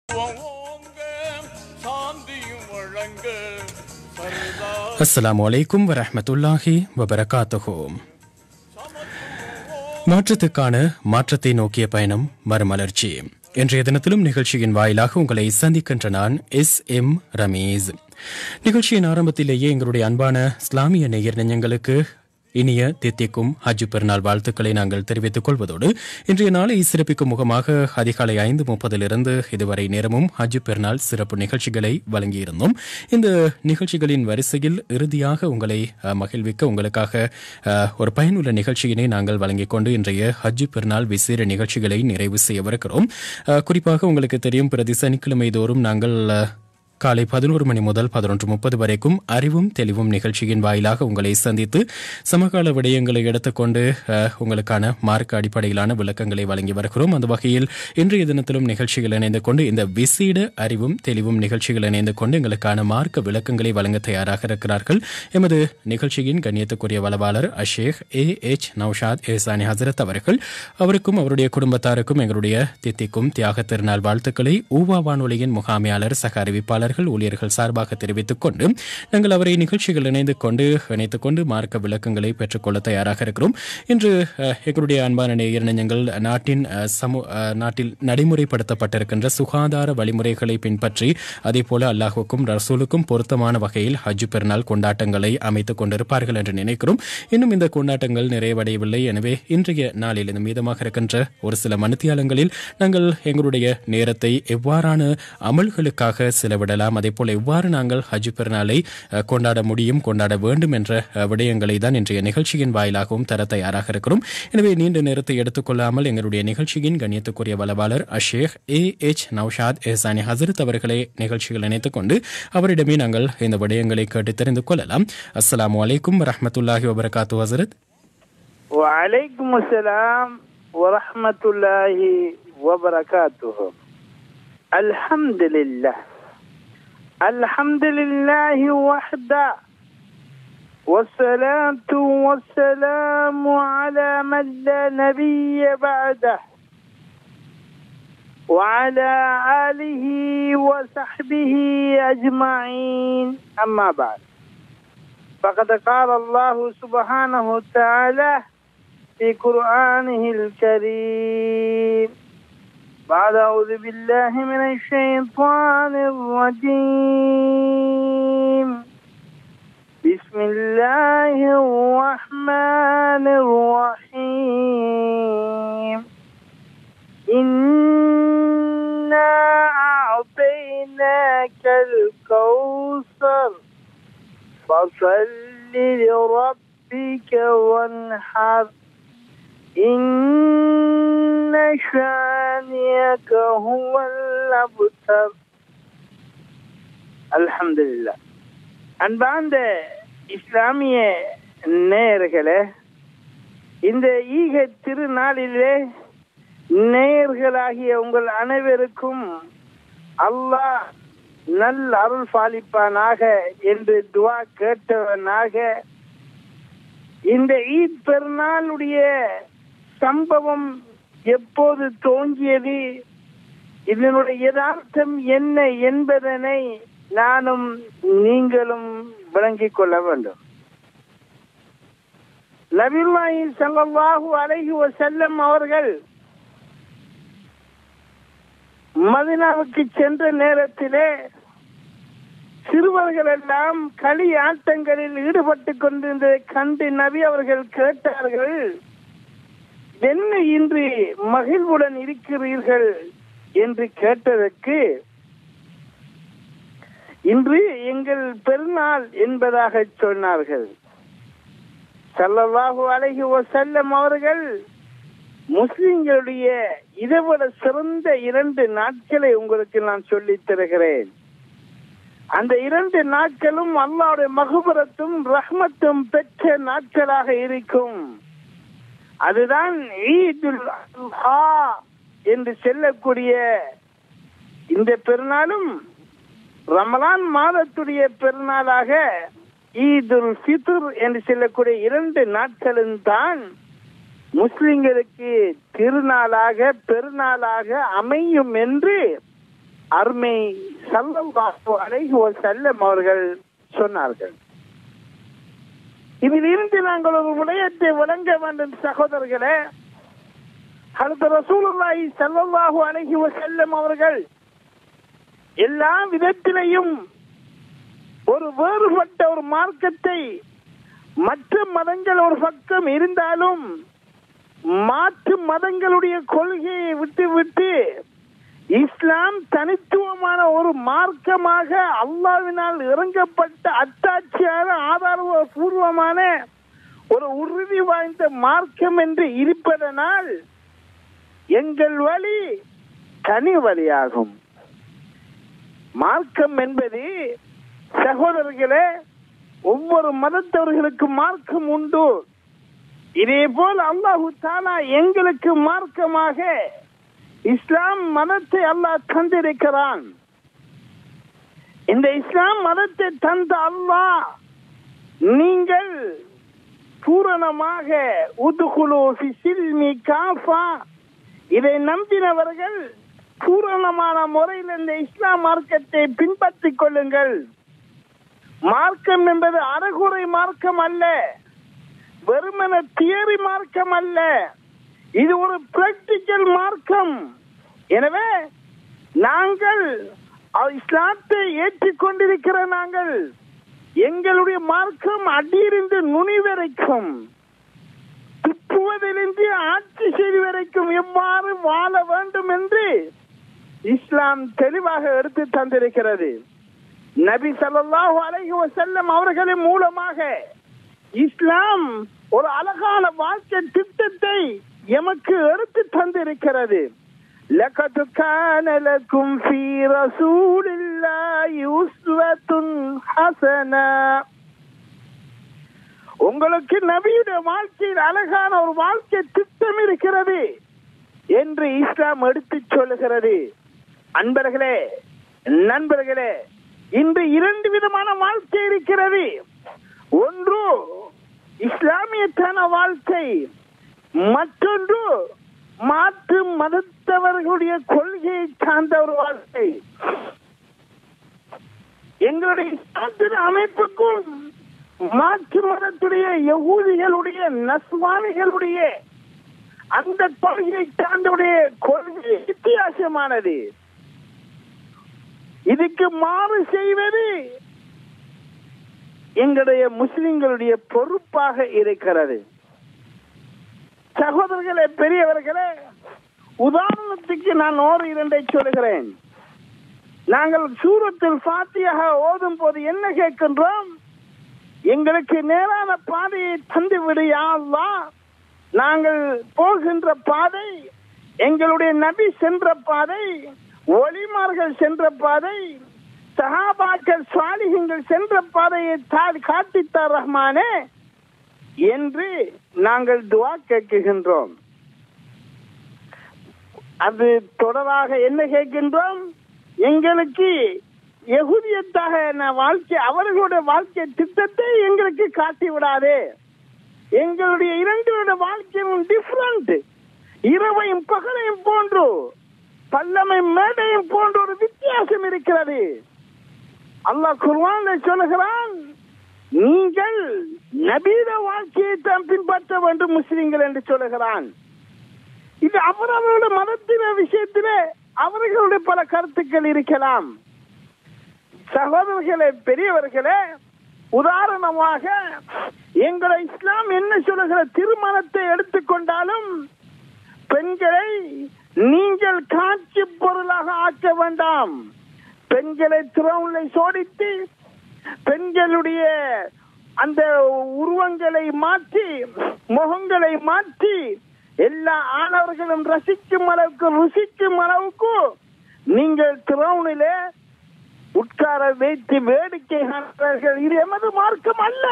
ஓங்க சாந்தியும் வழங்க சரதா அஸ்ஸலாமு அலைக்கும் வரஹ்மத்துல்லாஹி வபரகாத்துஹு மாற்றத்துக்கான மாற்றத்தை நோக்கிய பயணம் மறுமலர்ச்சி இன்றைய தினத்திலும் நிகழ்ச்சியின் வாயிலாக உங்களை சந்திக்கின்ற நான் எஸ் எம் ரமேஸ் நிகழ்ச்சியின் ஆரம்பத்திலேயே எங்களுடைய அன்பான இஸ்லாமிய நேயர் நெஞ்சங்களுக்கு இனிய தித்திக்கும் ஹஜ் பெருநாள் வாழ்த்துக்களை நாங்கள் தெரிவித்துக் கொள்வதோடு இன்றைய நாளை சிறப்பிக்கும் முகமாக அதிகாலை ஐந்து முப்பதிலிருந்து இதுவரை நேரமும் ஹஜ் பெருநாள் சிறப்பு நிகழ்ச்சிகளை வழங்கியிருந்தோம் இந்த நிகழ்ச்சிகளின் வரிசையில் இறுதியாக உங்களை அஹ், மகிழ்விக்க உங்களுக்காக அஹ், ஒரு பயனுள்ள நிகழ்ச்சியினை நாங்கள் வழங்கிக் கொண்டு இன்றைய ஹஜ் பெருநாள் விசேட நிகழ்ச்சிகளை நிறைவு செய்யவிருக்கிறோம் அஹ், குறிப்பாக உங்களுக்கு தெரியும் பிரதி சனிக்கிழமை தோறும் நாங்கள் அஹ், காலை பதினோரு மணி முதல் பதினொன்று முப்பது வரைக்கும் அறிவும் தெளிவும் நிகழ்ச்சியின் வாயிலாக உங்களை சந்தித்து சமகால விடயங்களை எடுத்துக்கொண்டு அஹ், உங்களுக்கான மார்க்க அடிப்படையிலான விளக்கங்களை வழங்கி வருகிறோம் அந்த வகையில் இன்றைய தினத்திலும் நிகழ்ச்சிகள் இணைந்து கொண்டு இந்த விசேட அறிவும் தெளிவும் நிகழ்ச்சிகள் இணைந்து கொண்டு எங்களுக்கான மார்க்க விளக்கங்களை வழங்க தயாராக இருக்கிறார்கள் எமது நிகழ்ச்சியின் கண்ணியத்துக்குரிய வளவாளர் அஷேக் ஏ எச் நௌஷாத் ஏசானி ஹசரத் அவர்கள் அவருக்கும் அவருடைய குடும்பத்தாருக்கும் எங்களுடைய தித்திக்கும் தியாக திருநாள் வாழ்த்துக்களை ஊவா வானொலியின் முகாமையாளர் சக அறிவிப்பாளர்கள் ஊழியர்கள் சார்பாக தெரிவித்துக் கொண்டு நாங்கள் அவரை நிகழ்ச்சிகள் இணைந்து கொண்டு இணைத்துக் கொண்டு மார்க்க விளக்கங்களை பெற்றுக்கொள்ள தயாராக இருக்கிறோம் இன்று அஹ், எங்களுடைய அன்பான நேயர் நெஞ்சங்கள் நாட்டின் அஹ், சமூ அஹ், நாட்டில் நடைமுறைப்படுத்தப்பட்டிருக்கின்ற சுகாதார வழிமுறைகளை பின்பற்றி அதே போல அல்லாஹுக்கும் ரசூலுக்கும் பொருத்தமான வகையில் ஹஜ் பெருநாள் கொண்டாட்டங்களை அமைத்துக் கொண்டிருப்பார்கள் என்று நினைக்கிறோம் இன்னும் இந்த கொண்டாட்டங்கள் நிறைவடையவில்லை எனவே இன்றைய நாளில் இந்த மீதமாக இருக்கின்ற ஒரு சில மனுத்தியாலங்களில் நாங்கள் எங்களுடைய நேரத்தை எவ்வாறான அமல்களுக்காக செலவிடலாம் அதே போல எவ்வாறு நாங்கள் ஹஜ் பெருநாளை அஹ், கொண்டாட முடியும் கொண்டாட வேண்டும் என்ற அஹ், விடயங்களை தான் இன்றைய நிகழ்ச்சியின் வாயிலாகவும் தர தயாராக இருக்கிறோம் எனவே நீண்ட நேரத்தை எடுத்துக்கொள்ளாமல் எங்களுடைய நிகழ்ச்சியின் கண்ணியத்துக்குரிய வளவாளர் அஷேக் ஏ எச் நௌஷாத் எஹசானி ஹசரத் அவர்களை நிகழ்ச்சிகள் இணைத்துக் கொண்டு அவரிடமே நாங்கள் இந்த விடயங்களை கேட்டு தெரிந்து கொள்ளலாம் அஸ்ஸலாமு அலைக்கும் வரஹ்மத்துல்லாஹி வபரகாத்து ஹசரத் وعليكم السلام ورحمة الله وبركاته الحمد لله الحمد لله وحده والصلاة والسلام على من لا نبي بعده وعلى آله وصحبه أجمعين أما بعد فقد قال الله سبحانه وتعالى في قرآنه الكريم بعد أعوذ بالله من الشيطان الرجيم بسم الله الرحمن الرحيم إنا أعطيناك الكوثر فصل لربك وانحر إن شانئك هو الأبتر الحمد لله அன்பார்ந்த இஸ்லாமிய நேயர்களே இந்த ஈக திருநாளிலே நேயர்களாகிய உங்கள் அனைவருக்கும் அல்லாஹ் நல் அருள் பாலிப்பானாக என்று துவா கேட்டவனாக இந்த ஈத் பெருநாளுடைய சம்பவம் எப்போது தோன்றியது இதனுடைய யதார்த்தம் என்ன என்பதனை நானும் நீங்களும் விளங்கிக் கொள்ள வேண்டும் நபில்லாஹி ஸல்லல்லாஹு அலைஹி வஸல்லம் அவர்கள் மதினாவுக்கு சென்ற நேரத்திலே சிறுவர்கள் எல்லாம் களி ஆட்டங்களில் ஈடுபட்டு கொண்டிருந்ததை கண்டு நபி அவர்கள் கேட்டார்கள் என்ன இன்று மகிழ்வுடன் இருக்கிறீர்கள் என்று கேட்டதற்கு இன்று எங்கள் பெருநாள் என்பதாக சொன்னார்கள் ஸல்லல்லாஹு அலைஹி வஸல்லம் அவர்கள் முஸ்லிம்களுடைய இதைவிட சிறந்த இரண்டு நாட்களை உங்களுக்கு நான் சொல்லித் தருகிறேன் அந்த இரண்டு நாட்களும் அல்லாவுடைய மகுபுரத்தும் ரஹ்மத்தும் பெற்ற நாட்களாக இருக்கும் அதுதான் ஈதுல் அல்ஹா என்று சொல்லக்கூடிய இந்த பெருநாளும் ரமலான் மாதத்துடைய பெருநாளாக ஈதுல் ஃபித்ர் என்று சொல்லக்கூடிய இரண்டு நாட்களும் தான் முஸ்லிம்களுக்கு திருநாளாக பெருநாளாக அமையும் என்று அருமை சல்லல்லாஹு அலைஹி வஸல்லம் அவர்கள் சொன்னார்கள் இதில் இருந்து நாங்கள் ஒரு விடயத்தை விளங்க வேண்டும் சகோதரர்களே அடுத்த ரசூலுல்லாஹி ஸல்லல்லாஹு அலைஹி வஸல்லம் அவர்கள் எல்லா விதத்திலையும் ஒரு வேறுபட்ட ஒரு மார்க்கத்தை மற்ற மதங்கள் ஒரு பக்கம் இருந்தாலும் மாற்று மதங்களுடைய கொள்கையை விட்டு விட்டு இஸ்லாம் தனித்துவமான ஒரு மார்க்கமாக அல்லாவினால் இறங்கப்பட்ட அத்தாட்சியான ஆதாரபூர்வமான ஒரு உறுதி வாய்ந்த மார்க்கம் என்று இருப்பதனால் எங்கள் வழி தனி வழியாகும் மார்க்கம் என்பது சகோதரர்களே ஒவ்வொரு மதத்தவர்களுக்கு மார்க்கம் உண்டு இதே போல் அல்லாஹு தாலா எங்களுக்கு மார்க்கமாக இஸ்லாம் மதத்தை அல்லாஹ் தந்திருக்கிறான் இந்த இஸ்லாம் மதத்தை தந்த அல்லாஹ் நீங்கள் பூரணமாக உதுகுலு ஃபி சில்மி காஃபா இதை நம்பினவர்கள் பூரணமான முறையில் இந்த இஸ்லாம் மார்க்கத்தை பின்பற்றிக் கொள்ளுங்கள் மார்க்கம் என்பது அறகுறை மார்க்கம் அல்ல வெறுமன தியரி மார்க்கம் அல்ல இது ஒரு பிராக்டிக்கல் மார்க்கம் எனவே நாங்கள் அ- இஸ்லாத்தை ஏற்றுக்கொண்டிருக்கிற நாங்கள் எங்களுடைய மார்க்கம் அடியிருந்து நுனி வரைக்கும் துப்புவதிலிருந்து ஆட்சி செய்து வரைக்கும் எவ்வாறு வாழ வேண்டும் என்று இஸ்லாம் தெளிவாக எடுத்து தந்திருக்கிறது நபி ஸல்லல்லாஹு அலைஹி வஸல்லம் அவர்களின் மூலமாக இஸ்லாம் ஒரு அழகான வாழ்க்கை திட்டத்தை எமக்கு எடுத்து தந்திருக்கிறது لقد كان لكم في رسول الله أسوة حسنة உங்களுக்கு நபியுடைய வாழ்க்கையில் அழகான ஒரு வாழ்க்கை திட்டம் இருக்கிறது என்று இஸ்லாம் எடுத்துச் சொல்லுகிறது அன்பர்களே நண்பர்களே இன்று இரண்டு விதமான வாழ்க்கை இருக்கிறது ஒன்று இஸ்லாமியத்தான வாழ்க்கை மற்றொன்று மாற்று மதத்தவர்களுடைய கொள்கையை சார்ந்த ஒரு வாழ்க்கை எங்களுடைய இஸ்லாத்தின் அமைப்புக்கும் மாற்று மதத்துடைய யகூதிகளுடைய நஸ்வானிகளுடைய அந்த கொள்கையை சார்ந்தவுடைய கொள்கை வித்தியாசமானது இதுக்கு மாறு செய்வது எங்களுடைய முஸ்லிம்களுடைய பொறுப்பாக இருக்கிறது சகோதரர்களே பெரியவர்களே உதாரணத்துக்கு நான் ஓர் இரண்டை சொல்கிறேன் நாங்கள் சூரத்தில் பாத்தியாக ஓதும் போது என்ன கேட்கின்றோம் எங்களுக்கு நேரான பாதையை தந்து விடு யா அல்லாஹ். நாங்கள் போகின்ற பாதை எங்களுடைய நபி சென்ற பாதை ஒளிமார்கள் சென்ற பாதை சஹாபாக்கள் சாலிகங்கள் சென்ற பாதையை தா- காட்டித்தார் ரஹ்மானே என்று நாங்கள் துவா கேட்கின்றோம் அது தொடராக என்ன கேட்கின்றோம் எங்களுக்கு எகுதியத்தாக நான் வாழ்க்கை அவர்களுடைய வாழ்க்கை திட்டத்தை எங்களுக்கு காட்டி விடாதே எங்களுடைய இரண்டுடைய வாழ்க்கையும் டிஃபரண்ட் இரவையும் பகலையும் போன்று பல்லமை மேடையும் போன்ற ஒரு வித்தியாசம் இருக்கிறது அல்லாஹ் குர்ஆன்ல சொல்லுகிறான் நீங்கள் நபீத வாழ்க்கையை தான் பின்பற்ற வேண்டும் முஸ்லிம்கள் என்று சொல்லுகிறான் இது அவரவருடைய மதத்தின விஷயத்திலே அவர்களுடைய பல கருத்துக்கள் இருக்கலாம் சகோதரர்களே பெரியவர்களே உதாரணமாக எங்களை இஸ்லாம் என்ன சொல்லுகிற திருமணத்தை எடுத்துக்கொண்டாலும் பெண்களை நீங்கள் காட்சி பொருளாக ஆக்க வேண்டாம் பெண்களை திறவுளை சோடித்து பெண்களுடைய அந்த உருவங்களை மாற்றி முகங்களை மாற்றி எல்லா ஆணவர்களும் ரசிக்கும் அளவுக்கு ருசிக்கும் அளவுக்கு நீங்கள் திறவுனிலே உட்கார வைத்து வேடிக்கை காண்கிறார்கள் இது எமது மார்க்கம் அல்ல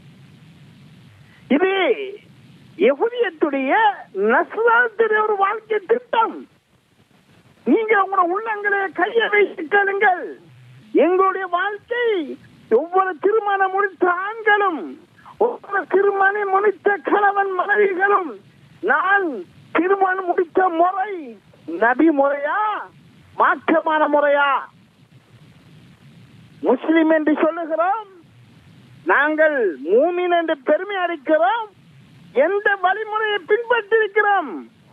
இது எகுதியத்துடைய நஸ்ராத்துடைய ஒரு வாழ்க்கை திட்டம் நீங்க உங்களோட உள்ளங்களை கையை வைத்து கேளுங்கள் எங்களுடைய வாழ்க்கை ஒவ்வொரு திருமணம் முடித்த ஆண்களும் ஒவ்வொரு திருமணம் முடித்த கணவன் மனைவிகளும் நான் திருமணம் முடித்த முறை நபி முறையா மாற்றமான முறையா முஸ்லிம் என்று சொல்லுகிறோம் நாங்கள் மூமின் என்று பெருமை அளிக்கிறோம் எந்த வழிமுறையை பின்பற்றிருக்கிறோம்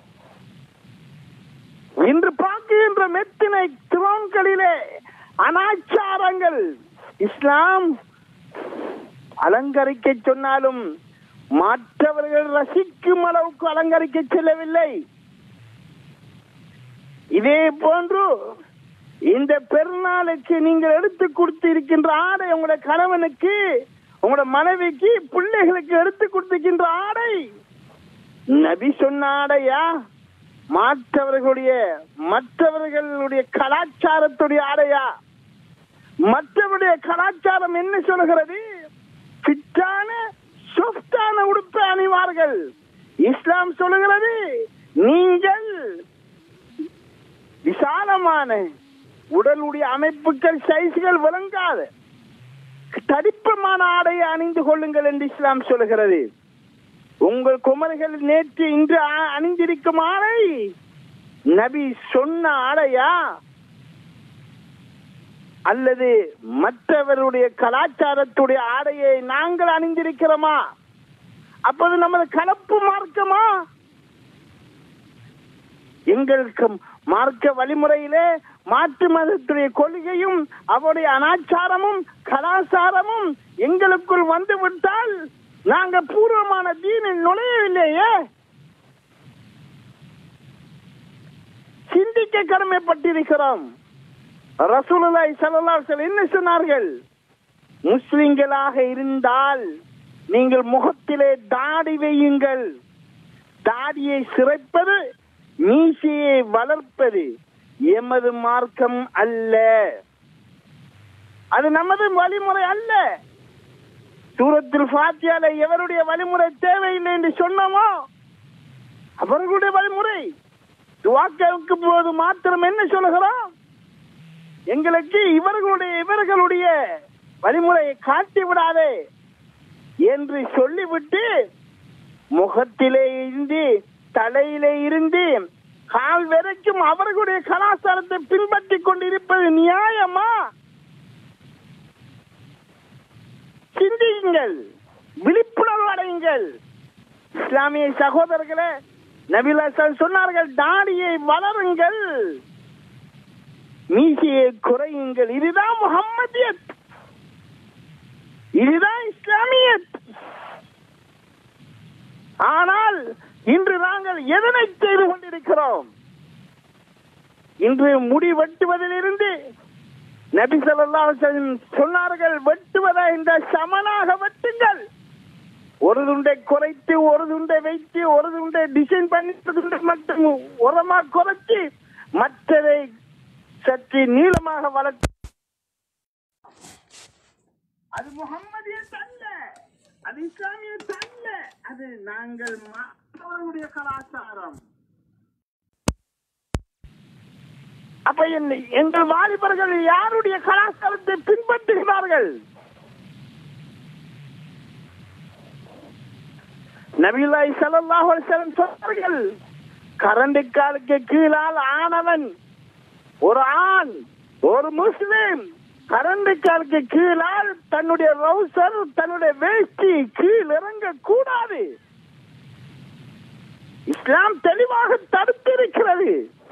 இன்று பார்க்கின்ற மெத்தினை திரோன்களிலே அனாச்சாரங்கள் இஸ்லாம் அலங்கரிக்க சொன்னாலும் மற்றவர்கள் ரசிக்கும் அளவுக்கு அலங்கரிக்க செல்லவில்லை இதே போன்று இந்த பெருநாளுக்கு நீங்கள் எடுத்து கொடுத்து இருக்கின்ற ஆடை உங்களுடைய கணவனுக்கு உங்களோட மனைவிக்கு பிள்ளைகளுக்கு எடுத்து கொடுத்திருக்கின்ற ஆடை நபி சொன்ன ஆடையா மற்றவர்களுடைய மற்றவர்களுடைய கலாச்சாரத்துடைய ஆடையா மற்றவருடைய கலாச்சாரம் என்ன சொல்கிறது ஃபிட்டான சொஃப்டான உடுப்பை அணிவார்கள் இஸ்லாம் சொல்லுகிறது நீங்கள் விசாலமான உடலுடைய அமைப்புகள் சைஸ்கள் விளங்காத தடிப்பமான ஆடையை அணிந்து கொள்ளுங்கள் என்று இஸ்லாம் சொல்லுகிறது உங்கள் குமரிகள் நேற்று இன்று அ- அணிந்திருக்கும் ஆடை நபி சொன்ன ஆடையா அல்லது மற்றவருடைய கலாச்சாரத்துடைய ஆடையை நாங்கள் அணிந்திருக்கிறோமா அப்போது நமது கலப்பு மார்க்கமா எங்களுக்கு மார்க்க வழிமுறையிலே மாற்று மதத்துடைய கொள்கையும் அவருடைய அனாச்சாரமும் கலாச்சாரமும் எங்களுக்குள் வந்து விட்டால் நாங்க பூர்வமான தீனில் நுழையவில்லையே சிந்திக்க கடமைப்பட்டிருக்கிறோம் ரசூலுல்லாஹி ஸல்லல்லாஹு அலைஹி வஸல்லம் என்ன சொன்னார்கள் முஸ்லிம்களாக இருந்தால் நீங்கள் முகத்திலே தாடி வையுங்கள் தாடியை சிறைப்பது மீசையை வளர்ப்பது எமது மார்க்கம் அல்ல அது நமது வழிமுறை அல்ல சூரத்தில் ஃபாத்தியால எவருடைய வழிமுறை தேவையில்லை என்று சொன்னோமோ அவர்களுடைய வழிமுறை துவாக்களுக்கு போது மாத்திரம் என்ன சொல்லுகிறோம் எங்களுக்கு இவர்களுடைய இவர்களுடைய வழிமுறையை காட்டி விடாதே என்று சொல்லிவிட்டு முகத்திலே இருந்து தலையிலே இருந்து கால் வரைக்கும் அவர்களுடைய கலாச்சாரத்தை பின்பற்றிக் கொண்டிருப்பது நியாயமா சிந்தியுங்கள் விழிப்புணர்வு அடையுங்கள் இஸ்லாமிய சகோதரர்களே நபிலா சொன்னார்கள் தாடியை வளருங்கள் மீசையை குறையுங்கள் இதுதான் முகம்மதியத் இதுதான் இஸ்லாமியத் ஆனால் இன்று நாங்கள் எதனை செய்து கொண்டிருக்கிறோம் இன்று முடி வெட்டுவதிலிருந்து நபி ஸல்லல்லாஹு அலைஹி வஸல்லம் சொன்னார்கள் வெட்டுவதை இந்த சமனாக வெட்டுங்கள் ஒரு துண்டை குறைத்து ஒரு துண்டை வைத்து ஒரு துண்டை டிசைன் பண்ணி ஒரு துண்டை மட்டும் உரமா குறைச்சி மற்றதை சற்று நீளமாக வளர்த்து அது முகம்மதிய அல்ல அது இஸ்லாமிய அல்ல அது நாங்கள் மாற்றவர்களுடைய கலாச்சாரம் அப்ப என்ன- எங்கள் வாலிபர்கள் யாருடைய கலாச்சாரத்தை பின்பற்றுகிறார்கள் நபிலாய் ஸல்லல்லாஹு அலைஹி வஸல்லம் சொன்னார்கள் கரண்டு காலுக்கு கீழால் ஆனவன் ஒரு ஆண் ஒரு முஸ்லிம் கரண்டு காலுக்கு கீழால் தன்னுடைய ரவுசர் தன்னுடைய வேஷ்டி கீழ் இறங்க கூடாது இஸ்லாம் தெளிவாக தடுத்திருக்கிறது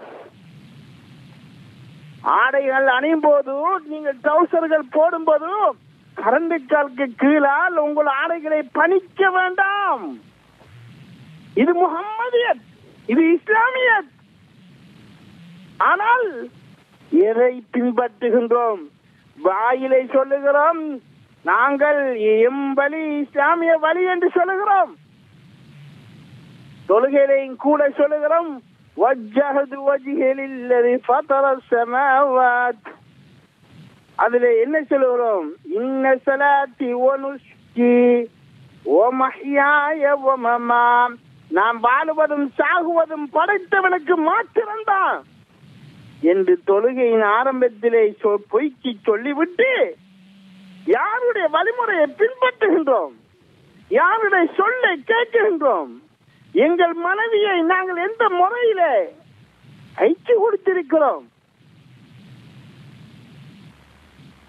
ஆடைகள் அணியும் போது நீங்கள் ட்ரௌசர்கள் போடும்போது கரண்டு காலுக்கு கீழால் உங்கள் ஆடைகளை பணிக்க வேண்டாம் இது முகம்மதியத் இது இஸ்லாமியத் ஆனால் எதை பின்பற்றுகின்றோம் வாயிலை சொல்லுகிறோம் நாங்கள் எம் வழி இஸ்லாமிய வழி என்று சொல்லுகிறோம் தொழுகையிலையும் கூட சொல்லுகிறோம் வஜ்ஜஹது வஜ்ஹிலில்லதி ஃபதர ஸமாவாத் அதுல என்ன சொல்லுகிறோம் இன்ன ஸலாத்தி வ நுஸ்கி வ மஹ்யாய வ மமாம் நாம் வாழுவதும் சாகுவதும் படைத்தவனுக்கு மாத்திரம்தான் என்று தொழுகையின் ஆரம்பத்திலே சொ- பொய்க்கு சொல்லிவிட்டு யாருடைய வழிமுறையை பின்பற்றுகின்றோம் யாருடைய சொல்லை கேட்கின்றோம் எங்கள் மனைவியை நாங்கள் எந்த முறையிலே ஐச்சு கொடுத்திருக்கிறோம்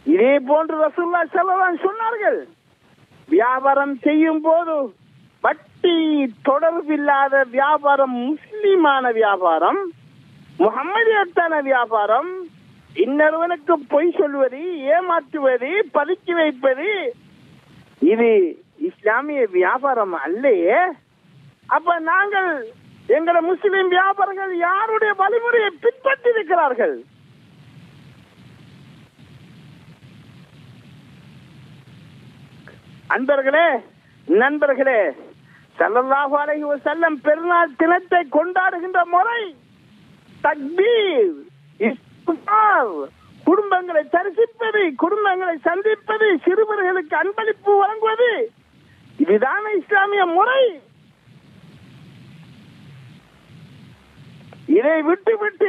இதே போன்று ரசூல்லா செல்லலாம் சொன்னார்கள் வியாபாரம் செய்யும் போது வட்டி தொடர்பில்லாத வியாபாரம் முஸ்லிமான வியாபாரம் முகம்மதியத்தான வியாபாரம் இன்னொருவனுக்கு பொய் சொல்வது ஏமாற்றுவது பதுக்கி வைப்பது இது இஸ்லாமிய வியாபாரம் அல்லையே அப்ப நாங்கள் எங்கள முஸ்லிம் வியாபாரிகள் யாருடைய வழிமுறையை பின்பற்றி இருக்கிறார்கள் அன்பர்களே நண்பர்களே ஸல்லல்லாஹு அலைஹி வஸல்லம் பெருநாள் தினத்தை கொண்டாடுகின்ற முறை தக்பீர் இஸ்திக்பார், குடும்பங்களை தரிசிப்பது குடும்பங்களை சந்திப்பது சிறுவர்களுக்கு அன்பளிப்பு வழங்குவது இதுதான இஸ்லாமிய முறை இதை விட்டு விட்டு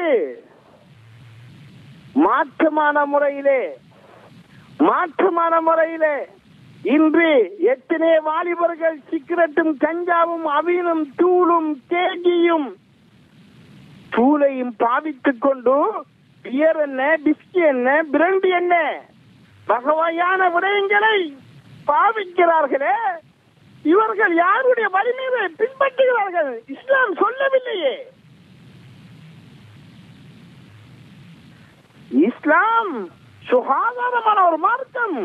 மாற்றமான முறையிலே மாற்றமான முறையிலே இன்று எத்தனை வாலிபர்கள் சிகரெட்டும் கஞ்சாவும் அவினும் தூளும் தேகியும் தூளையும் பாவித்துக் கொண்டு பியர் என்ன பிஸ்கி என்ன பிரண்டி என்ன வகவையான விடயங்களை பாவிக்கிறார்களே இவர்கள் யாருடைய வலிமையை பின்பற்றுகிறார்கள் இஸ்லாம் சொல்லவில்லையே இஸ்லாம் சுகாதாரமான ஒரு மார்க்கம்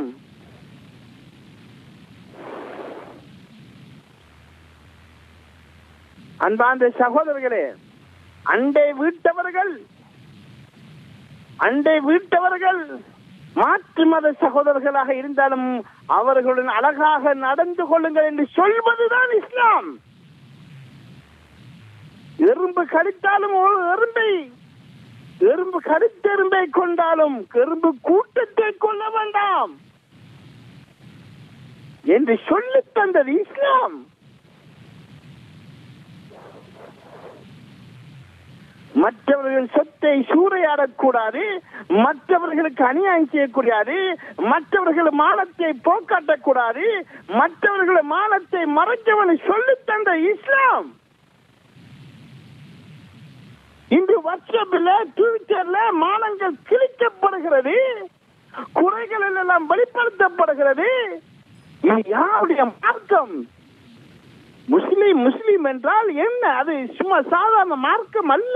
அன்பார்ந்த சகோதரர்களே அண்டை வீட்டவர்கள் அண்டை வீட்டவர்கள் மாற்று மத சகோதரர்களாக இருந்தாலும் அவர்களுடன் அழகாக நடந்து கொள்ளுங்கள் என்று சொல்வதுதான் இஸ்லாம் எறும்பு கடித்தாலும் ஒரு எறும்பை எறும்பு கடித்தெரும்பை கொண்டாலும் எறும்பு கூட்டத்தை கொள்ள வேண்டாம் என்று சொல்லித் தந்தது இஸ்லாம் மற்றவர்கள் சொத்தை சூறையாடக்கூடாது மற்றவர்களுக்கு அநியாயம் செய்யக்கூடாது மற்றவர்கள் மானத்தை போக்காட்டக்கூடாது மற்றவர்கள் மானத்தை மறைக்கவன் சொல்லித் தந்த இஸ்லாம் இன்று வாட்ஸ்அப்ல ட்விட்டர்ல மானங்கள் கிழிக்கப்படுகிறது குறைகள் எல்லாம் வெளிப்படுத்தப்படுகிறது இது யாருடைய மார்க்கம் முஸ்லிம் முஸ்லிம் என்றால் என்ன அது சும்மா சாதாரண மார்க்கம் அல்ல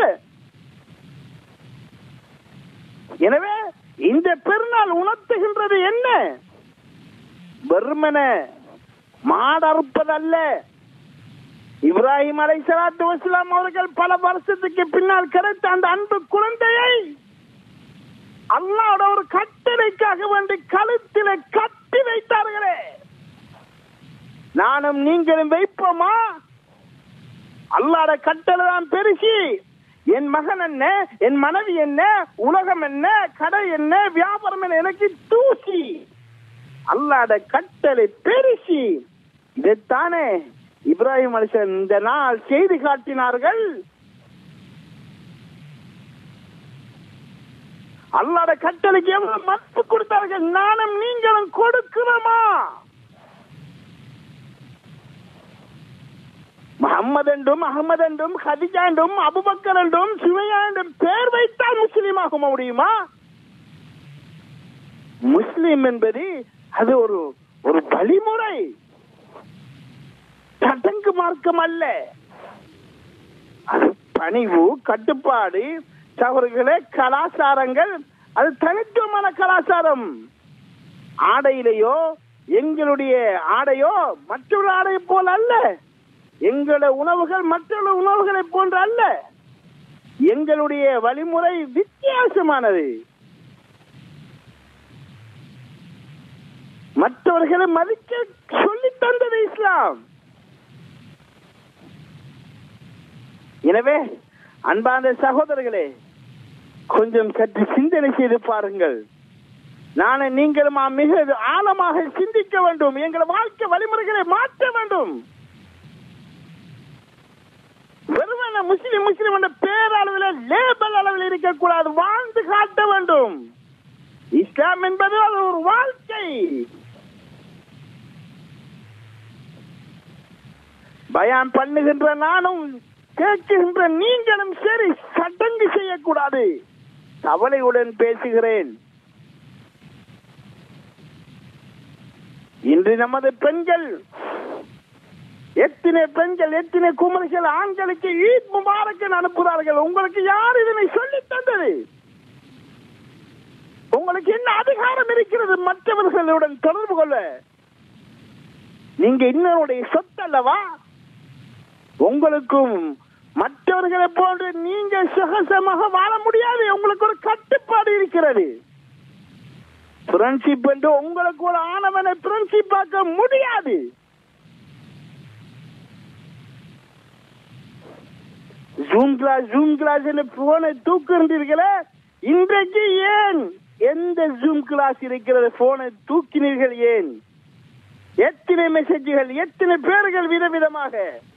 எனவே இந்த பெருநாள் உணர்த்துகின்றது என்ன வெறுமன மாடறுப்பதல்ல இப்ராஹிம் அலை சலாத்து வஸ்லாம் அவர்கள் பல வருஷத்துக்கு பின்னால் கிடைத்த அந்த அன்பு குழந்தையை அல்லாவோட ஒரு கட்டளைக்காக வேண்டி கழுத்தில கட்டி வைத்தார்களே நானும் நீங்களும் வைப்போமா அல்லாட கட்டளை தான் பெருசி என் மகன் என்ன என் மனைவி என்ன உலகம் என்ன கடை என்ன வியாபாரம் என்ன எனக்கு தூசி அல்லாட கட்டளை பெருசி இதைத்தானே இப்ராஹிம் அலிசன் இந்த நாள் செய்து காட்டினார்கள் அல்லாட கட்டளைக்கு எவ்வளவு மதிப்பு கொடுத்தார்கள் நானும் நீங்களும் கொடுக்கிறோமா முகம்மது என்றும் அகமது என்றும் ஹதிஜா என்றும் அபுபக்கர் என்றும் சுவையா என்றும் பேர் வைத்தால் முஸ்லீம் ஆக முடியுமா முஸ்லிம் என்பது அது ஒரு ஒரு வழிமுறை சடங்கு மார்க்கம் அல்ல அது பணிவு கட்டுப்பாடு சகோதரர்களே கலாச்சாரங்கள் அது தனித்துவமான கலாச்சாரம் ஆடையிலேயோ எங்களுடைய ஆடையோ மற்றொரு ஆடை போல அல்ல எங்களுடைய உணவுகள் மற்றொரு உணவுகளை போன்ற அல்ல எங்களுடைய வழிமுறை வித்தியாசமானது மற்றவர்களை மதிக்க சொல்லி தந்தது இஸ்லாம் எனவே அன்பான சகோதரர்களே கொஞ்சம் சற்று சிந்தனை செய்து பாருங்கள் நானும் நீங்களும் மிக ஆழமாக சிந்திக்க வேண்டும் எங்கள் வாழ்க்கை வழிமுறைகளை மாற்ற வேண்டும் வெறுமன முஸ்லிம் முஸ்லிம் என்ற பேரளவில் லேபல் அளவில் இருக்கக்கூடாது வாழ்ந்து காட்ட வேண்டும் இஸ்லாம் என்பது அது ஒரு வாழ்க்கை பயான் பண்ணுகின்ற நானும் கேட்கின்ற நீங்களும் சரி சடங்கு செய்யக்கூடாது கவலையுடன் பேசுகிறேன் இன்று நமது பெண்கள் எத்தனை பெண்கள் எத்தனை குமரிகள் ஆண்களுக்கு ஈத் முபாரக்கு அனுப்புகிறார்கள் உங்களுக்கு யார் இதனை சொல்லி தந்தது உங்களுக்கு என்ன அதிகாரம் இருக்கிறது மற்றவர்களுடன் தொடர்பு கொள்ள நீங்க இன்னொருடைய சொத்து அல்லவா உங்களுக்கும் மற்றவர்களை போன்று நீங்க சுகசமாக வாழ முடியாது உங்களுக்கு ஒரு கட்டுப்பாடு இருக்கிறது ஃப்ரெண்ட்ஷிப் என்று உங்களுக்கு ஒரு ஆணவனை ஃப்ரெண்ட்ஷிப் ஆக்க முடியாது ஜூம் கிளாஸ் ஜூம் கிளாஸ் போனை தூக்குறீர்களே இன்றைக்கு ஏன் எந்த ஜூம் கிளாஸ் இருக்கிறது போனை தூக்கினீர்கள் ஏன் எத்தனை மெசேஜ்கள் எத்தனை பேர்கள் விதவிதமாக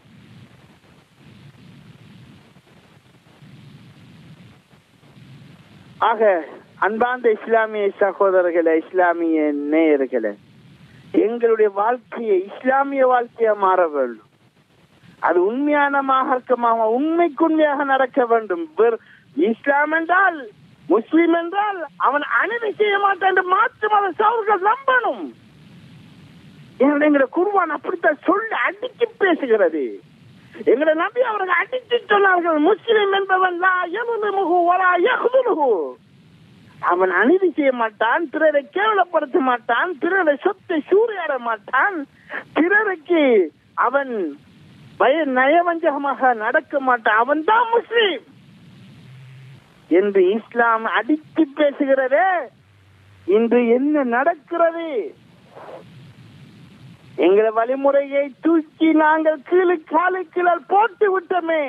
ஆக அன்பார்ந்த இஸ்லாமிய சகோதரர்களே இஸ்லாமிய நேயர்களே எங்களுடைய வாழ்க்கையை இஸ்லாமிய வாழ்க்கையா மாற வேண்டும் அது உண்மையான மார்க்கமாக உண்மைக்கு உண்மையாக நடக்க வேண்டும் வெறு- இஸ்லாம் என்றால் முஸ்லிம் என்றால் அவன் அநீதி செய்ய மாட்டான் என்று மாற்று மத சவர்கள் நம்பணும் எங்களை எங்களை குருவான் அப்படித்தான் சொல்லி அடிச்சு பேசுகிறது எங்களை நம்பி அவர்கள் அடித்து சொன்னார்கள் முஸ்லிம் என்பவன் லா யதுலுமுஹு வலா யஹ்துலுஹு. அவன் அநீதி செய்ய மாட்டான் பிறரை கேவலப்படுத்த மாட்டான் பிறரை சொத்தை சூறையாட மாட்டான் பிறருக்கு அவன் பய நயவஞ்சகமாக நடக்க மாட்டான் அவன் தான் முஸ்லீம் என்று இஸ்லாம் அடித்து பேசுகிறதே இன்று என்ன நடக்கிறது எங்களை வழிமுறையை தூக்கி நாங்கள் கீழே காலை கீழே போட்டு விட்டோமே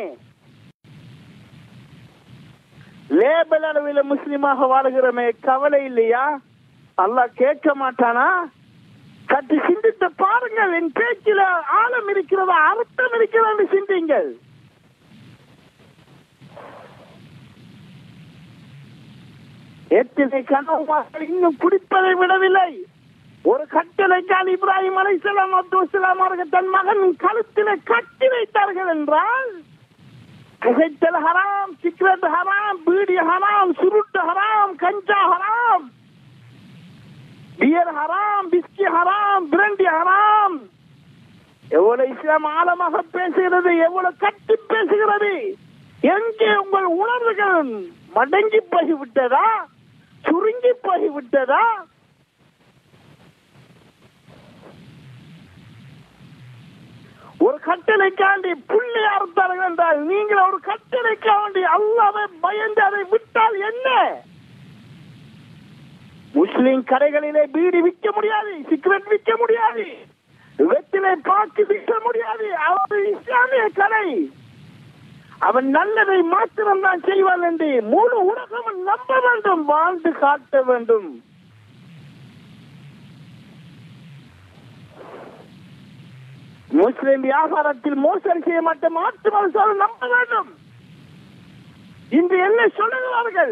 லேபல் அளவில் முஸ்லிமாக வாழுகிறோமே கவலை இல்லையா அல்லாஹ் கேட்க மாட்டானா சற்று சிந்தித்து பாருங்கள் என் பேச்சில ஆழம் இருக்கிறதா அர்த்தம் இருக்கிறதா என்று சிந்திங்கள் எத்தனை கனவுமார்கள் இன்னும் குடிப்பதை விடவில்லை ஒரு கட்டளைக்கால் இப்ராஹிம் அலைசலாம் அப்துல்லாம் அவர்கள் தன் மகன் கழுத்திலே கட்டி வைத்தார்கள் என்றால் புகைத்தல் ஹராம் சிக்ரெட் ஹராம் பீடி ஹராம் சுருட்டு ஹராம் கஞ்சா ஹராம் பியர் ஹராம் பிஸ்கி ஹராம் பிரண்டி ஹராம் எவ்வளவு இஸ்லாம் ஆழமாக பேசுகிறது எவ்வளவு கட்டி பேசுகிறது எங்கே உங்கள் உணர்வுகள் மடங்கி போய்விட்டதா சுருங்கி போய்விட்டதா ஒரு கட்டளைக்காண்டி புள்ளி அறுத்தார்கள் என்றால் நீங்கள் ஒரு கட்டளைக்காண்டி அல்லாவை பயந்து அதை விட்டால் என்ன முஸ்லிம் கடைகளிலே பீடி விற்க முடியாது சிகரெட் விற்க முடியாது வெற்றிலை பாக்கு விற்க முடியாது அவர் இஸ்லாமிய கடை அவன் நல்லதை மாத்திரம் தான் செய்வான் என்று முழு உலகம் நம்ப வேண்டும் வாழ்ந்து காட்ட வேண்டும் முஸ்லிம் வியாபாரத்தில் மோசடி செய்ய மாட்ட மாற்று மனசால் நம்ப வேண்டும் இன்று என்ன சொல்லுகிறார்கள்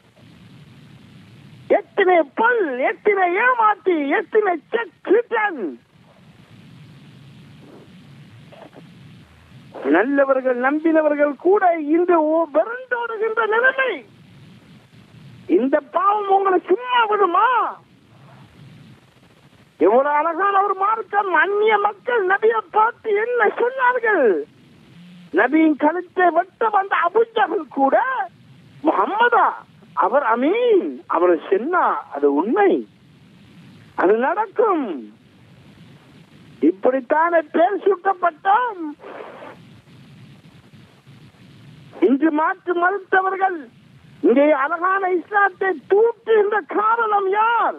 எத்தனை பல் எத்தனை ஏமாற்றி எத்தனை செக் ரிட்டர்ன் நல்லவர்கள் நம்பினவர்கள் கூட இன்று ஓ- விரண்டோடுகின்ற நிலைமை இந்த பாவம் உங்களை சும்மா விடுமா எவ்வளவு அழகான ஒரு மார்க்கம் அந்நிய மக்கள் நபியை பார்த்து என்ன சொன்னார்கள் நபியின் கழுத்தை வெட்ட வந்த அபுஜகல் கூட முகம்மதா அவர் அமீன் அவர் சொன்னா அது உண்மை அது நடக்கும் இப்படித்தானே பேர் சுட்டப்பட்டோம் இன்று மாற்று மறுத்தவர்கள் இங்கே அழகான இஸ்லாத்தை தூற்றுகின்ற காரணம் யார்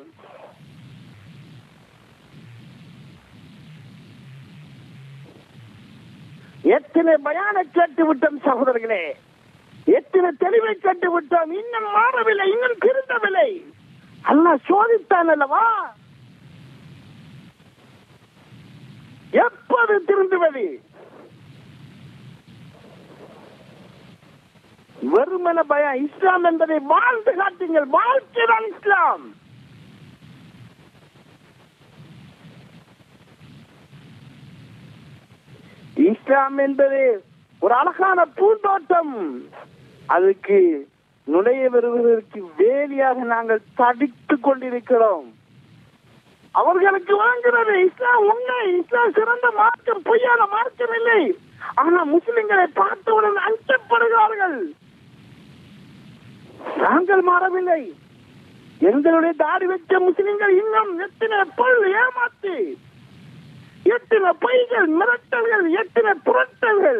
எத்தனை பயான கேட்டு விட்டோம் சகோதரர்களே எத்தனை தெளிவை கேட்டு விட்டோம் இன்னும் மாறவில்லை இன்னும் திருந்தவில்லை அல்லாஹ் சோதித்தான் அல்லவா எப்போது திருந்துவது வெறுமன பயம் இஸ்லாம் என்பதை வாழ்ந்து காட்டுங்கள் வாழ்க்கைதான் இஸ்லாம் இஸ்லாம் என்பது ஒரு அழகான பூந்தோட்டம் அதுக்கு நுழைய வருவதற்கு வேலியாக நாங்கள் தடித்துக் கொண்டிருக்கிறோம் அவர்களுக்கு வழங்குகிறது இஸ்லாம் உண்மை இஸ்லாம் சிறந்த மார்க்கம் பொய்யான மார்க்கம் இல்லை ஆனா முஸ்லிம்களை பார்த்தவுடன் அஞ்சப்படுகிறார்கள் நாங்கள் மாறவில்லை எங்களுடைய தாடி வச்ச முஸ்லிம்கள் இன்னும் எத்தனை பொருள் ஏமாத்து எத்தனை பொய்கள் மிரட்டல்கள் எத்தனை புரட்டல்கள்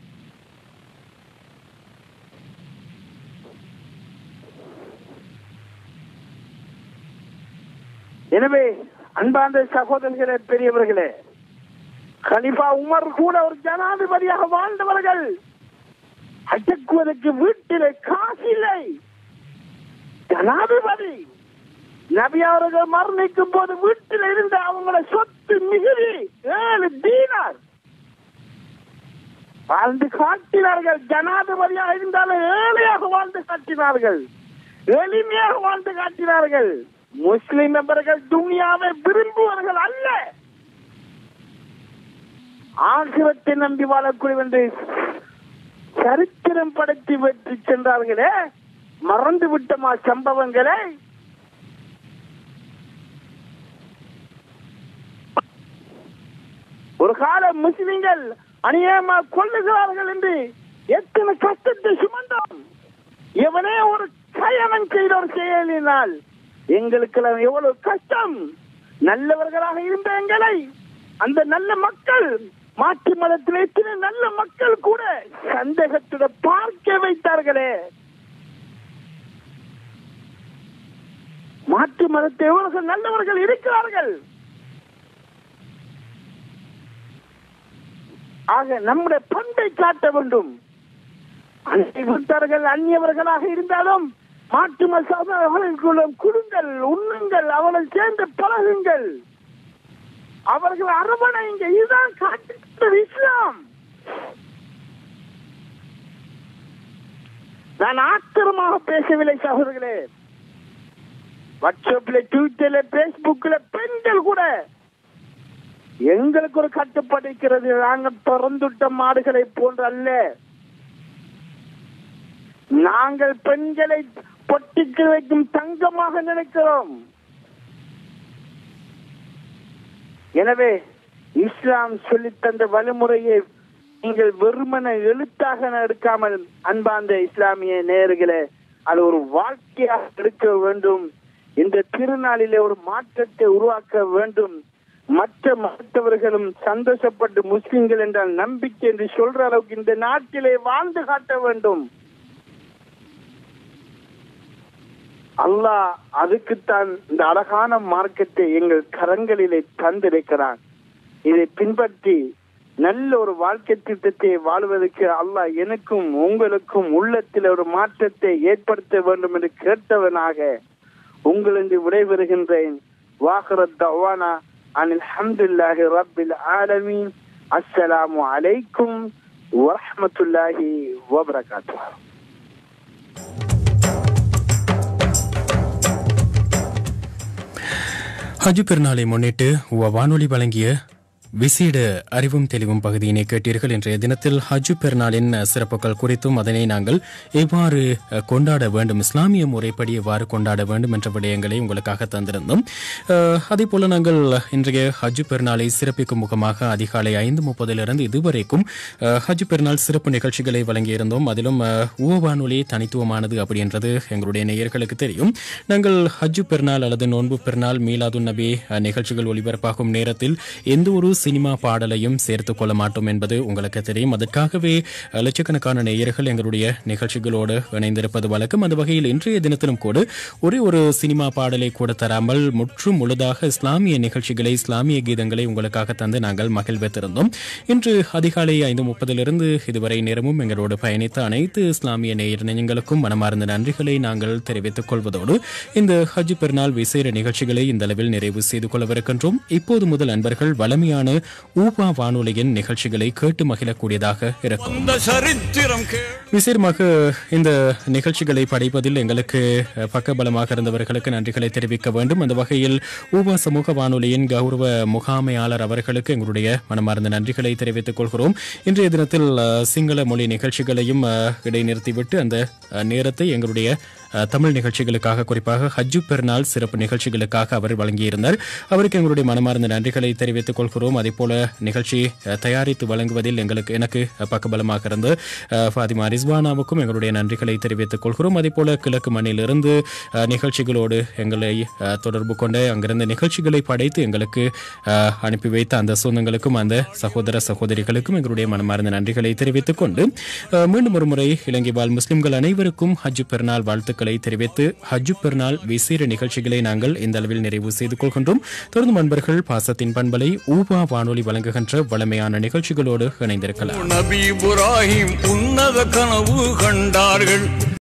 எனவே அன்பார்ந்த சகோதரர்களே பெரியவர்களே கலிஃபா உமர் கூட ஒரு ஜனாதிபதியாக வாழ்ந்தவர்கள் அடக்குவதற்கு வீட்டிலே காசு இல்லை ஜனாதிபதி நபி அவர்கள் மரணிக்கும் போது வீட்டில் இருந்த அவங்கள சொத்து மிகுதி ஏழு தீனார் வாழ்ந்து காட்டினார்கள் ஜனாதிபதியாக இருந்தாலும் ஏழையாக வாழ்ந்து காட்டினார்கள் எளிமையாக வாழ்ந்து காட்டினார்கள் முஸ்லிம் நபர்கள் துனியாவை விரும்புவார்கள் அல்ல ஆகிரத்தை நம்பி வாழக்கூடிய என்று சரித்திரம் படைத்து வெற்றி சென்றார்களே மறந்து விட்டமா சம்பவங்களை ஒரு கால முஸ்லிம்கள் அநியாயமா கொள்ளுகிறார்கள் என்று எத்தனை கஷ்டத்தை சுமந்தோம் எவனே ஒரு கயனம் செய்த ஒரு செயலினால் எங்களுக்கு எவ்வளவு கஷ்டம் நல்லவர்களாக இருந்த எங்களை அந்த நல்ல மக்கள் மாற்று மதத்தில் எத்தனை நல்ல மக்கள் கூட சந்தேகத்துடன் பார்க்க வைத்தார்களே மாற்று மதத்தை எவ்வளவு நல்லவர்கள் இருக்கிறார்கள் ஆக நம்முடைய பண்பை காட்ட வேண்டும் அன்றைய அந்நியவர்களாக இருந்தாலும் மாற்று மசாதர்களும் குடுங்கள் உண்ணுங்கள் அவளை சேர்ந்து பழகுங்கள் அவர்கள் அரவணைங்க இதுதான் காட்டுகின்ற இஸ்லாம் நான் ஆத்திரமாக பேசவில்லை சகோதரர்களே வாட்ஸ்அப்ல ட்விட்டர்ல பேஸ்புக்ல பெண்கள் கூட எங்களுக்கு ஒரு கட்டுப்பாடு இருக்கிறது நாங்கள் திறந்துட்ட மாடுகளை போன்று அல்ல நாங்கள் பெண்களை பொட்டிக்கு வைக்கும் தங்கமாக நினைக்கிறோம் எனவே இஸ்லாம் சொல்லித் தந்த வழிமுறையை நீங்கள் வெறுமன எழுத்தாக எடுக்காமல் அன்பார்ந்த இஸ்லாமிய நேயர்களே அது ஒரு வாழ்க்கையாக எடுக்க வேண்டும் இந்த திருநாளிலே ஒரு மாற்றத்தை உருவாக்க வேண்டும் மற்ற மற்றவர்களும் சந்தோஷப்பட்டு முஸ்லிம்கள் என்றால் நம்பிக்கை என்று சொல்ற அளவுக்கு இந்த நாட்டிலே வாழ்ந்து காட்ட வேண்டும் அல்லாஹ் அதுக்குத்தான் இந்த அழகான மார்க்கத்தை எங்கள் கரங்களிலே தந்திருக்கிறான் இதை பின்பற்றி நல்ல ஒரு வாழ்க்கை திட்டத்தை வாழ்வதற்கு அல்லாஹ் எனக்கும் உங்களுக்கும் உள்ளத்தில் ஒரு மாற்றத்தை ஏற்படுத்த வேண்டும் என்று கேட்டவனாக உங்களிருந்து விடைபெறுகின்றேன் வாகரத் தவானா அனில் அஹமதுல்லாஹி ரப்பில் ஆலமீன் அஸ்ஸலாமு அலைக்கும் வரஹ்மத்துல்லாஹி வபரகாத்துஹு ஹஜ் பெருநாளை முன்னிட்டு உவ வானொலி வழங்கிய விசேட அறிவும் தெளிவும் பகுதியினை கேட்டீர்கள் இன்றைய தினத்தில் ஹஜ் பெருநாளின் சிறப்புகள் குறித்தும் அதனை நாங்கள் எவ்வாறு அஹ், கொண்டாட வேண்டும் இஸ்லாமிய முறைப்படி எவ்வாறு கொண்டாட வேண்டும் என்ற விடயங்களை உங்களுக்காக தந்திருந்தோம் அஹ், அதே போல நாங்கள் இன்றைய ஹஜ் பெருநாளை சிறப்பிக்கும் முகமாக அதிகாலை ஐந்து முப்பதிலிருந்து இதுவரைக்கும் அஹ், ஹஜ் பெருநாள் சிறப்பு நிகழ்ச்சிகளை வழங்கியிருந்தோம் அதிலும் அஹ், உவ வானொலி தனித்துவமானது அப்படின்றது எங்களுடைய நேயர்களுக்கு தெரியும் நாங்கள் ஹஜ் பெருநாள் அல்லது நோன்பு பெருநாள் மீலாது நபி அஹ், நிகழ்ச்சிகள் ஒளிபரப்பாகும் நேரத்தில் எந்த ஒரு சினிமா பாடலையும் சேர்த்துக் கொள்ள மாட்டோம் என்பது உங்களுக்கு தெரியும் அதற்காகவே அஹ், லட்சக்கணக்கான நேயர்கள் எங்களுடைய நிகழ்ச்சிகளோடு இணைந்திருப்பது வழக்கம் அந்த வகையில் இன்றைய தினத்திலும் கூட ஒரே ஒரு சினிமா பாடலை கூட தராமல் முற்றும் முழுதாக இஸ்லாமிய நிகழ்ச்சிகளை இஸ்லாமிய கீதங்களை உங்களுக்காக தந்து நாங்கள் மகிழ்வித்திருந்தோம் இன்று அதிகாலை ஐந்து முப்பதிலிருந்து இதுவரை நேரமும் எங்களோடு பயணித்த அனைத்து இஸ்லாமிய நேயர் நெஞ்சங்களுக்கும் மனமார்ந்த நன்றிகளை நாங்கள் தெரிவித்துக் கொள்வதோடு இந்த ஹஜ் பெருநாள் விசேட நிகழ்ச்சிகளை இந்த அளவில் நிறைவு செய்து கொள்ளவிருக்கின்றோம் இப்போது முதல் அன்பர்கள் வளமையான ஊபா வானொலியின் நிகழ்ச்சிகளை கேட்டு மகிழக்கூடியதாக இருக்கும் அந்த சரித்திரம் கேள் விசேடமாக இந்த நிகழ்ச்சிகளை படைப்பதில் எங்களுக்கு அஹ், பக்கபலமாக இருந்தவர்களுக்கு நன்றிகளை தெரிவிக்க வேண்டும் அந்த வகையில் ஊபா சமூக வானொலியின் கௌரவ முகாமையாளர் அவர்களுக்கு எங்களுடைய மனமார்ந்த நன்றிகளை தெரிவித்துக் கொள்கிறோம் இன்றைய தினத்தில் அஹ், சிங்கள மொழி நிகழ்ச்சிகளையும் அஹ், இடைநிறுத்திவிட்டு அந்த அஹ், நேரத்தை எங்களுடைய அஹ், தமிழ் நிகழ்ச்சிகளுக்காக குறிப்பாக ஹஜ்ஜு பெருநாள் சிறப்பு நிகழ்ச்சிகளுக்காக அவர் வழங்கியிருந்தார் அவருக்கு எங்களுடைய மனமார்ந்த நன்றிகளை தெரிவித்துக் கொள்கிறோம் அதே போல நிகழ்ச்சி அஹ், தயாரித்து வழங்குவதில் எங்களுக்கு எனக்கு அஹ், பக்கபலமாக இருந்த அஹ், ஃபாத்திமா ரிஸ்வானாவுக்கும் எங்களுடைய நன்றிகளை தெரிவித்துக் கொள்கிறோம் அதே போல கிழக்கு மண்ணிலிருந்து அஹ், நிகழ்ச்சிகளோடு எங்களை அஹ், தொடர்பு கொண்டு அங்கிருந்த நிகழ்ச்சிகளை படைத்து எங்களுக்கு அஹ், அனுப்பி வைத்த அந்த சொந்தங்களுக்கும் அந்த சகோதர சகோதரிகளுக்கும் எங்களுடைய மனமார்ந்த நன்றிகளை தெரிவித்துக் கொண்டு அஹ், மீண்டும் ஒரு முறை இலங்கை வாழ் முஸ்லிம்கள் அனைவருக்கும் ஹஜ்ஜு பெருநாள் வாழ்த்துக்களை தெரிவித்து ஹஜ்ஜு பெருநாள் விசேட நிகழ்ச்சிகளை நாங்கள் இந்த அளவில் நிறைவு செய்து கொள்கின்றோம் தொடர்ந்து நண்பர்கள் பாசத்தின் பண்பலை ஊபா வானொலி வழங்குகின்ற வளமையான நிகழ்ச்சிகளோடு இணைந்திருக்கலாம் நபி இப்ராஹிம் உன்னத கனவு கண்டார்கள்